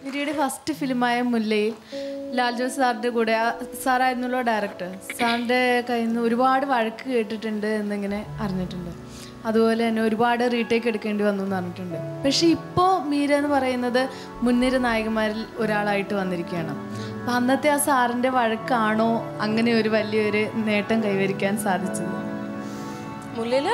മിരിയുടെ first ഫിലിമായ മുല്ലയിൽ ലാൽ ജോസ് സാറിൻ്റെ കൂടെ ആ സാറായിരുന്നല്ലോ ഡയറക്ടർ സാറിൻ്റെ കയ്യിൽ നിന്ന് ഒരുപാട് വഴക്ക് കേട്ടിട്ടുണ്ട് എന്നിങ്ങനെ അറിഞ്ഞിട്ടുണ്ട് അതുപോലെ തന്നെ ഒരുപാട് റീടേക്ക് എടുക്കേണ്ടി വന്നു എന്ന് പറഞ്ഞിട്ടുണ്ട് പക്ഷേ ഇപ്പോൾ മീര എന്ന് പറയുന്നത് മുൻനിര നായകന്മാരിൽ ഒരാളായിട്ട് വന്നിരിക്കുകയാണ് അപ്പം അന്നത്തെ ആ സാറിൻ്റെ വഴക്കാണോ അങ്ങനെ ഒരു വലിയൊരു നേട്ടം കൈവരിക്കാൻ സാധിച്ചത് മുള്ളിൽ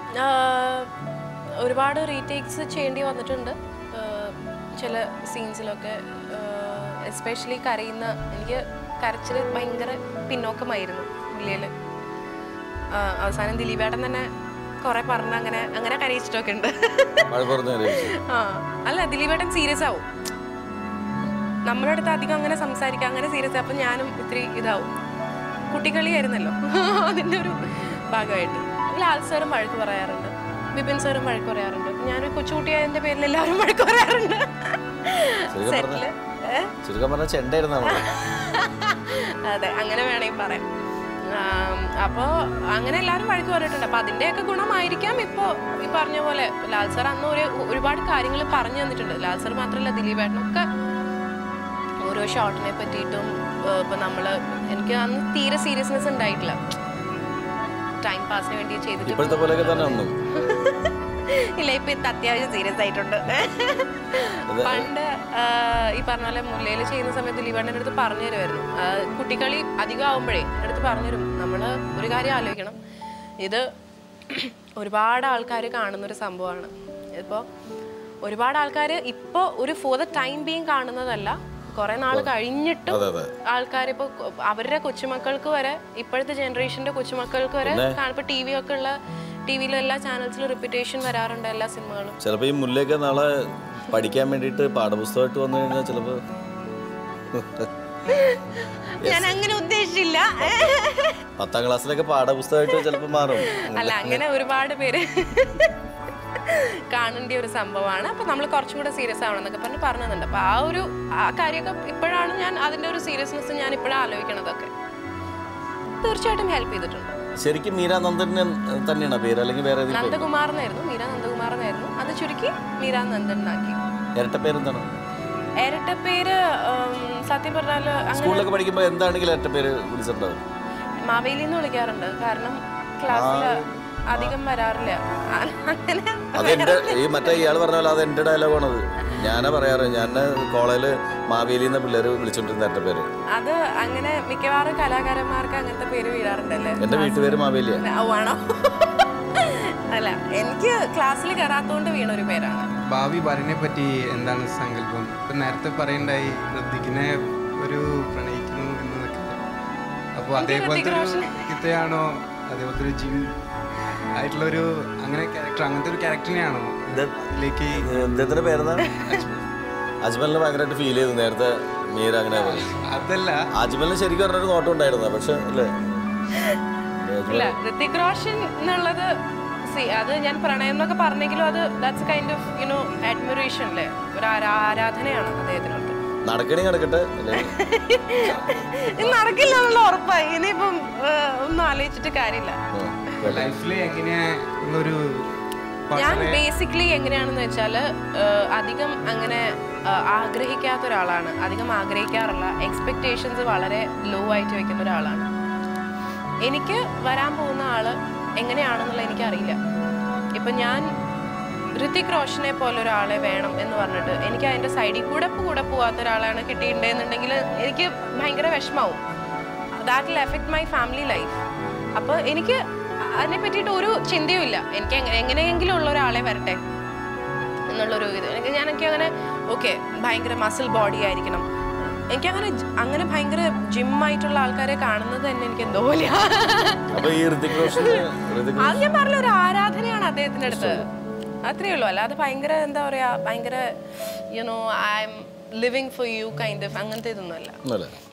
ഒരുപാട് റീടേക്സ് ചെയ്യേണ്ടി വന്നിട്ടുണ്ട് ആ, ചില സീൻസിലൊക്കെ എസ്പെഷ്യലി കരയുന്ന എനിക്ക് കരച്ചിൽ ഭയങ്കര പിന്നോക്കമായിരുന്നു മുള്ളിയിൽ അവസാനം ദിലീപേട്ടൻ തന്നെ കുറെ പറഞ്ഞ് അങ്ങനെ അങ്ങനെ കരയിച്ചിട്ടൊക്കെ ഉണ്ട് മഴ പറഞ്ഞു ആ അല്ല ദിലീപേട്ടൻ സീരിയസ് ആവും നമ്മുടെ അടുത്ത് അധികം അങ്ങനെ സംസാരിക്കാം അങ്ങനെ സീരിയസ് അപ്പം ഞാനും ഇത്തിരി ഇതാവും കുട്ടികളിയായിരുന്നല്ലോ അതിൻ്റെ ഒരു ഭാഗമായിട്ട് ലാൽ സാറും വഴക്ക് പറയാറുണ്ട് ബിപിൻ സാറും വഴക്ക് പറയാറുണ്ട് ഞാനൊരു കൊച്ചുകുട്ടിയായതിൻ്റെ പേരിൽ എല്ലാവരും വഴക്ക് പറയാറുണ്ട് ശരിക്കും സെറ്റില് ഏഹ് ചുരുക്കം പറഞ്ഞ ചെണ്ടായിരുന്നു നമ്മള് അതെ അങ്ങനെ വേണമെങ്കിൽ പറയാം ആം, അപ്പോ അങ്ങനെ എല്ലാവരും വഴക്ക് പറഞ്ഞിട്ടുണ്ട് അപ്പൊ അതിന്റെയൊക്കെ ഗുണമായിരിക്കാം ഇപ്പോ ഈ പറഞ്ഞ പോലെ ലാൽ സാർ അന്ന് ഒരു ഒരുപാട് കാര്യങ്ങൾ പറഞ്ഞു തന്നിട്ടുണ്ട് ലാൽ സാർ മാത്രമല്ല ദിലീപേട്ടനൊക്കെ ഓരോ ഷോട്ടിനെ പറ്റിയിട്ടും ഏഹ്, ഇപ്പൊ നമ്മള് എനിക്ക് അന്ന് തീരെ സീരിയസ്നെസ് ഉണ്ടായിട്ടില്ല ടൈം പാസിന് വേണ്ടി ചെയ്തിട്ട് ഇപ്പോഴത്തെ പോലെയൊക്കെ തന്നെ ഒന്നും ഇല്ല ഇപ്പൊ ഇത് അത്യാവശ്യം സീരിയസ് ആയിട്ടുണ്ട് പണ്ട് ആ, ഈ പറഞ്ഞ പോലെ മുല്ലയിൽ ചെയ്യുന്ന സമയത്ത് ദിലീപേട്ടൻ്റെ അടുത്ത് പറഞ്ഞു തരുമായിരുന്നു ആ, കുട്ടിക്കളി അധികം ആവുമ്പോഴേ എൻ്റെ അടുത്ത് പറഞ്ഞു തരും നമ്മൾ ഒരു കാര്യം ആലോചിക്കണം ഇത് ഒരുപാട് ആൾക്കാർ കാണുന്നൊരു സംഭവമാണ് ഇപ്പോൾ ഒരുപാട് ആൾക്കാർ ഇപ്പോൾ ഒരു ഫോർ ദ ടൈം ബീങ് കാണുന്നതല്ല കുറെ നാൾ കഴിഞ്ഞിട്ടും അതെ അതെ ആൾക്കാർ ഇപ്പോൾ അവരുടെ കൊച്ചുമക്കൾക്ക് വരെ ഇപ്പോഴത്തെ ജനറേഷന്റെ കൊച്ചുമക്കൾക്ക് വരെ ഇപ്പോൾ ടി വി ഒക്കെ ഉള്ള ടി വിയിലും എല്ലാ ചാനൽസിലും റിപ്പീറ്റേഷൻ വരാറുണ്ട് എല്ലാ സിനിമകളും ചിലപ്പോ ഈ മുല്ലയൊക്കെ നാളെ പഠിക്കാൻ വേണ്ടിയിട്ട് പാഠപുസ്തകമായിട്ട് വന്നു കഴിഞ്ഞാൽ ചിലപ്പോ ഞാൻ അങ്ങനെ ഉദ്ദേശിച്ചില്ല പത്താം ക്ലാസ്സിലൊക്കെ പാഠപുസ്തകമായിട്ട് ചിലപ്പോൾ മാറും അല്ല അങ്ങനെ ഒരുപാട് പേര് കാണേണ്ട ഒരു സംഭവമാണ് അപ്പൊ നമ്മൾ കുറച്ചും കൂടെ സീരിയസ് ആവണം എന്നൊക്കെ പറഞ്ഞ് പറഞ്ഞതുണ്ട് അപ്പൊ ആ ഒരു ആ കാര്യമൊക്കെ ഇപ്പോഴാണ് ഞാൻ അതിന്റെ ഒരു സീരിയസ്നെസ് ഞാൻ ഇപ്പോഴാണ് ആലോചിക്കണതൊക്കെ തീർച്ചയായിട്ടും ഹെൽപ്പ് ചെയ്തിട്ടുണ്ട് ശരിക്കും മീരാനന്ദൻ തന്നെയാണ് പേര് അല്ലെങ്കിൽ വേറെ ഏതെങ്കിലും പേര്? നന്ദകുമാർ എന്നായിരുന്നു മീര നന്ദകുമാർ എന്നായിരുന്നു അത് ചുരുക്കി മീര നന്ദനാക്കി ഇരട്ട പേരെന്താണ് ഇരട്ട പേര് ഉം, സത്യം പറഞ്ഞാൽ അങ്ങനെ സ്കൂളിലൊക്കെ പഠിക്കുമ്പോൾ എന്താണെങ്കിലും ഇരട്ട പേര് വിളിച്ചിട്ടുണ്ടാവും മാവേലി എന്ന് വിളിക്കാറുണ്ട് കാരണം ക്ലാസ്സിൽ അധികം വരാറില്ല അങ്ങനെ അത് എന്റെ ഈ മറ്റേ ഇയാൾ പറഞ്ഞ പോലെ അത് എന്റെ ഡയലോഗാണത് ഞാനാ പറയാറ് ഞാൻ കോളേജില് മാവേലി എന്ന പിള്ളേര് വിളിച്ചോണ്ടിരുന്ന ഇരട്ട പേര് അത് അങ്ങനെ മിക്കവാറും കലാകാരന്മാർക്ക് അങ്ങനത്തെ പേര് വീഴാറുണ്ടല്ലേ എന്റെ വീട്ടുപേര് മാവേലിയാ ഓ ആണോ അല്ല എനിക്ക് ക്ലാസ്സിൽ കയറാത്തോണ്ട് വീണ ഒരു പേരാണ് ഭാവി വരനെ പറ്റി എന്താണ് സങ്കല്പം ഇപ്പൊ നേരത്തെ പറയണ്ടായി ഋതിക്കിനെ ഒരു പ്രണയിക്കുന്നു എന്നതൊക്കെ അപ്പോൾ അതേപോലത്തെ ഒരു ഗീതയാണോ അതേപോലത്തെ ഒരു ജിം ആയിട്ടുള്ള ഒരു അങ്ങനെ ക്യാരക്ടർ അങ്ങനത്തെ ഒരു ക്യാരക്ടറിനെയാണോ ഇതിലേക്ക് ഇദ്ദേഹത്തിന്റെ പേരെന്താ അജ്മലിനെ ഭയങ്കരമായിട്ട് ഫീൽ ചെയ്തു നേരത്തെ മീര അങ്ങനെ പറഞ്ഞു അതല്ല അജ്മലിന് ശരിക്കും പറഞ്ഞൊരു നോട്ടം ഉണ്ടായിരുന്നു പക്ഷെ അല്ലേ ഇല്ല ഋത്തിക് റോഷൻ എന്നുള്ളത് see, അത് ഞാൻ പ്രണയം എന്നൊക്കെ പറഞ്ഞെങ്കിലും അത് that's kind of you know admiration അല്ലേ ഒരു ആരാ- ആരാധനയാണ് അദ്ദേഹത്തിനോട് നടക്കണേ നടക്കട്ടെ അല്ലേ ഇത് നടക്കില്ല എന്നുള്ള ഉറപ്പായി ഇനിയിപ്പം ഏഹ്, ഒന്നും ആലോചിച്ചിട്ട് കാര്യമില്ല ലൈഫിൽ എങ്ങനെയാ ഉള്ളൊരു ഞാൻ ബേസിക്കലി എങ്ങനെയാണെന്ന് വെച്ചാൽ അധികം അങ്ങനെ ആ, ആഗ്രഹിക്കാത്ത ഒരാളാണ് അധികം ആഗ്രഹിക്കാറില്ല എക്സ്പെക്റ്റേഷൻസ് വളരെ ലോ ആയിട്ട് വെക്കുന്ന ഒരാളാണ് എനിക്ക് വരാൻ പോകുന്ന ആള് എങ്ങനെയാണെന്നുള്ള എനിക്കറിയില്ല ഇപ്പം ഞാൻ ഋത്തിക് റോഷനെ പോലെ ഒരാളെ വേണം എന്ന് പറഞ്ഞിട്ട് എനിക്ക് അതിൻ്റെ സൈഡിൽ കൂടെ കൂടെ പോവാത്ത ഒരാളാണ് കിട്ടിയിട്ടുണ്ടെന്നുണ്ടെങ്കിൽ എനിക്ക് ഭയങ്കര വിഷമാവും that will effect my family life അപ്പോൾ എനിക്ക് അതിനെ പറ്റിയിട്ട് ഒരു ചിന്തയും ഇല്ല എനിക്ക് എങ്ങനെ എങ്ങനെയെങ്കിലും ഉള്ള ഒരാളെ വരട്ടെ എന്നുള്ളൊരു ഇത് എനിക്ക് ഞാൻ എനിക്ക് അങ്ങനെ ഓക്കെ ഭയങ്കര മസിൽ ബോഡി ആയിരിക്കണം എനിക്കങ്ങനെ ജ്- അങ്ങനെ ഭയങ്കര ജിമ്മായിട്ടുള്ള ആൾക്കാരെ കാണുന്നത് തന്നെ എനിക്ക് എന്തോ പോലെയാ അപ്പൊ ഈ ഋതിക് റോഷൻ ഋതിക് അത് ഞാൻ പറഞ്ഞ ഒരു ആരാധനയാണ് അദ്ദേഹത്തിന്റെ അടുത്ത് അത്രേ ഉള്ളൂ അല്ലാതെ ഭയങ്കര എന്താ പറയാ ഭയങ്കര you know I'm living for you kind of അങ്ങനത്തെ ഇതൊന്നും അല്ല ഒന്നുമല്ല